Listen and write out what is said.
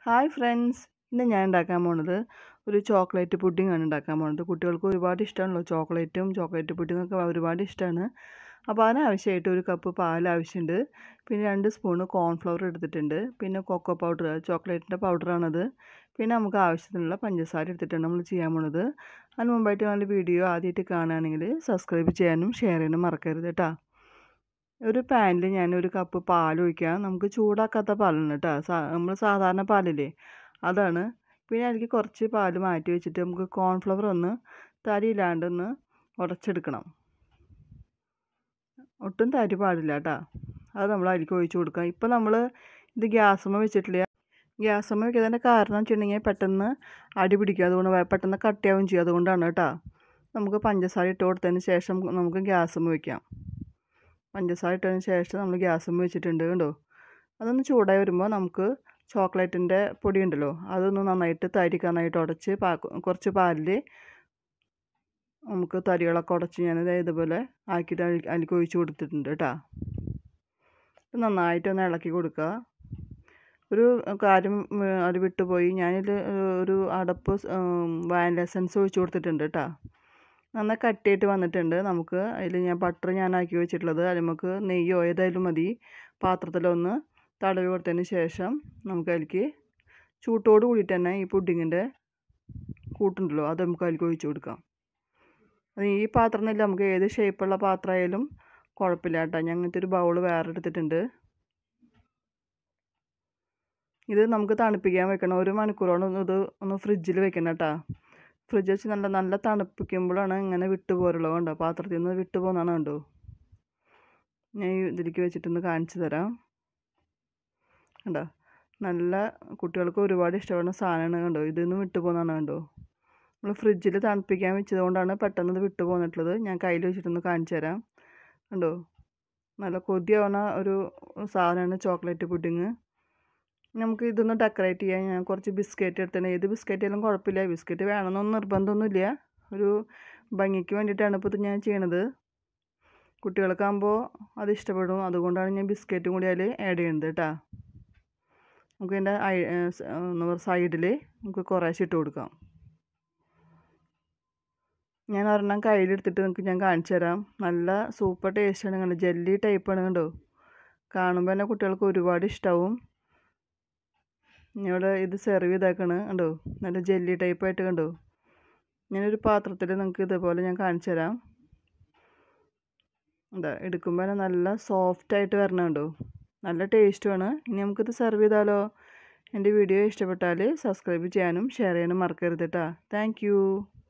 hi friends ഇന്ന് ഞാൻ ഉണ്ടാക്കാൻ പോണത് ഒരു ചോക്ലേറ്റ് പുഡിംഗ് ആണ് ഉണ്ടാക്കാൻ പോണത് കുട്ടികൾക്ക് ഒരുപാട് ഇഷ്ടമാണല്ലോ ചോക്ലേറ്റും ചോക്ലേറ്റ് പുഡിംഗ് ഒക്കെ ഒരുപാട് ഇഷ്ടമാണ് അപ്പോൾ അതിനാവശ്യമായിട്ട് ഒരു കപ്പ് പാൽ ആവശ്യമുണ്ട് പിന്നെ രണ്ട് സ്പൂണ് കോൺഫ്ലവർ എടുത്തിട്ടുണ്ട് പിന്നെ കൊക്കോ പൗഡർ ചോക്ലേറ്റിൻ്റെ പൗഡറാണത് പിന്നെ നമുക്ക് ആവശ്യത്തിനുള്ള പഞ്ചസാര എടുത്തിട്ടാണ് നമ്മൾ ചെയ്യാൻ പോണത് അതിന് മുമ്പായിട്ട് നല്ല വീഡിയോ ആദ്യമായിട്ട് കാണുകയാണെങ്കിൽ സബ്സ്ക്രൈബ് ചെയ്യാനും ഷെയർ ചെയ്യാനും മറക്കരുത് കേട്ടോ ഒരു പാനിൽ ഞാൻ ഒരു കപ്പ് പാൽ ഒഴിക്കാം നമുക്ക് ചൂടാക്കാത്ത പാലാണ് കേട്ടോ നമ്മൾ സാധാരണ പാലില്ലേ അതാണ് പിന്നെ അതിലേക്ക് കുറച്ച് പാൽ മാറ്റി വെച്ചിട്ട് നമുക്ക് കോൺഫ്ലവർ ഒന്ന് തരിയില്ലാണ്ട് ഒന്ന് ഉടച്ചെടുക്കണം ഒട്ടും തരി പാടില്ല കേട്ടോ അത് നമ്മൾ അതിലേക്ക് ഒഴിച്ച് കൊടുക്കാം ഇപ്പം നമ്മൾ ഇത് ഗ്യാസുമ്മ വെച്ചിട്ടില്ല ഗ്യാസുമ്മ വെക്കുന്നതിൻ്റെ കാരണം വെച്ചിട്ടുണ്ടെങ്കിൽ പെട്ടെന്ന് അടി പിടിക്കുക അതുകൊണ്ട് പെട്ടെന്ന് കട്ടിയാവും ചെയ്യും അതുകൊണ്ടാണ് കേട്ടോ നമുക്ക് പഞ്ചസാര ഇട്ട് കൊടുത്തതിന് ശേഷം നമുക്ക് ഗ്യാസുമ്മ വയ്ക്കാം പഞ്ചസാര ഇട്ടതിന് ശേഷം നമ്മൾ ഗ്യാസുമ്മ വെച്ചിട്ടുണ്ട് കണ്ടോ അതൊന്ന് ചൂടായി വരുമ്പോൾ നമുക്ക് ചോക്ലേറ്റിൻ്റെ പൊടി ഉണ്ടല്ലോ അതൊന്ന് നന്നായിട്ട് തരിക്ക് നന്നായിട്ട് ഉടച്ച് പാ കുറച്ച് പാലിൽ നമുക്ക് തരികളൊക്കെ ഉടച്ച് ഞാനത് ഇതുപോലെ ആക്കിയിട്ട് അതിലേക്ക് ഒഴിച്ച് കൊടുത്തിട്ടുണ്ട് കേട്ടോ നന്നായിട്ടൊന്ന് ഇളക്കി കൊടുക്കുക ഒരു കാര്യം അത് വിട്ടുപോയി ഞാനിത് ഒരു അടപ്പ് വാനില എസൻസ് ഒഴിച്ച് കൊടുത്തിട്ടുണ്ട് കേട്ടോ നന്നായി കട്ടിയായിട്ട് വന്നിട്ടുണ്ട് നമുക്ക് അതിൽ ഞാൻ ബട്ടർ ഞാൻ ആക്കി വെച്ചിട്ടുള്ളത് അതിൽ നമുക്ക് നെയ്യോ ഏതായാലും മതി പാത്രത്തിലൊന്ന് തടവി കൊടുത്തതിന് ശേഷം നമുക്ക് അതിലേക്ക് ചൂട്ടോട് കൂടിയിട്ട് തന്നെ ഈ പുഡിങ്ങിൻ്റെ കൂട്ടുണ്ടല്ലോ അത് നമുക്ക് അതിലേക്ക് ഒഴിച്ച് കൊടുക്കാം അത് ഈ പാത്രത്തിൽ നമുക്ക് ഏത് ഷേപ്പുള്ള പാത്രമായാലും കുഴപ്പമില്ല കേട്ടോ ഞാൻ അങ്ങനത്തെ ഒരു ബൗൾ വേറെ എടുത്തിട്ടുണ്ട് ഇത് നമുക്ക് തണുപ്പിക്കാൻ വെക്കണം ഒരു മണിക്കൂറോളം ഇത് ഒന്ന് ഫ്രിഡ്ജിൽ വെക്കണം കേട്ടോ ഫ്രിഡ്ജ് വെച്ച് നല്ല നല്ല തണുപ്പിക്കുമ്പോഴാണ് ഇങ്ങനെ വിട്ടു പോരുള്ളൂ കണ്ടോ പാത്രത്തിൽ നിന്ന് വിട്ടു പോകുന്നതാണ് കണ്ടോ ഞാൻ ഇതിലേക്ക് വെച്ചിട്ടൊന്ന് കാണിച്ചു തരാം കണ്ടോ നല്ല കുട്ടികൾക്ക് ഒരുപാട് ഇഷ്ടപ്പെടുന്ന സാധനമാണ് കണ്ടോ ഇതിൽ വിട്ടു പോകുന്നതാണ് കണ്ടോ നമ്മൾ ഫ്രിഡ്ജിൽ തണുപ്പിക്കാൻ വെച്ചതുകൊണ്ടാണ് പെട്ടെന്ന് ഇത് വിട്ടു പോന്നിട്ടുള്ളത് ഞാൻ കയ്യിൽ വെച്ചിട്ടൊന്ന് കാണിച്ചു തരാം കണ്ടോ നല്ല കൊതിയാവുന്ന ഒരു സാധനമാണ് ചോക്ലേറ്റ് പുഡിങ് നമുക്ക് ഇതൊന്ന് ഡെക്കറേറ്റ് ചെയ്യാൻ ഞാൻ കുറച്ച് ബിസ്ക്കറ്റ് എടുത്തത് ഏത് ബിസ്ക്കറ്റ് ആയാലും കുഴപ്പമില്ല ബിസ്ക്കറ്റ് വേണമെന്നൊന്നും നിർബന്ധമൊന്നുമില്ല ഒരു ഭംഗിക്ക് വേണ്ടിയിട്ടാണ് ഇപ്പോൾ ഇത് ഞാൻ ചെയ്യണത് കുട്ടികൾക്കാകുമ്പോൾ അത് ഇഷ്ടപ്പെടും അതുകൊണ്ടാണ് ഞാൻ ബിസ്ക്കറ്റും കൂടി അതിൽ ആഡ് ചെയ്യുന്നത് കേട്ടോ നമുക്ക് ഇതിൻ്റെ സൈഡിൽ നമുക്ക് കുറേശ്ശെ ഇട്ട് കൊടുക്കാം ഞാൻ ഒരെണ്ണം കയ്യിലെടുത്തിട്ട് നിങ്ങൾക്ക് ഞാൻ കാണിച്ചു തരാം നല്ല സൂപ്പർ ടേസ്റ്റാണ് കണ്ടോ ജെല്ലി ടൈപ്പാണ് കണ്ടോ കാണുമ്പോൾ തന്നെ കുട്ടികൾക്ക് ഒരുപാട് ഇഷ്ടമാവും ഇവിടെ ഇത് സെർവ് ചെയ്തേക്കാണ് കണ്ടോ നല്ല ജെല്ലി ടൈപ്പായിട്ട് കണ്ടോ ഞാനൊരു പാത്രത്തിൽ നിങ്ങൾക്ക് ഇതേപോലെ ഞാൻ കാണിച്ചു തരാം എന്താ എടുക്കുമ്പോൾ തന്നെ നല്ല സോഫ്റ്റായിട്ട് വരണം കണ്ടോ നല്ല ടേസ്റ്റുമാണ് ഇനി നമുക്കിത് സെർവ് ചെയ്താലോ എൻ്റെ വീഡിയോ ഇഷ്ടപ്പെട്ടാൽ സബ്സ്ക്രൈബ് ചെയ്യാനും ഷെയർ ചെയ്യാനും മറക്കരുത് കേട്ടോ താങ്ക്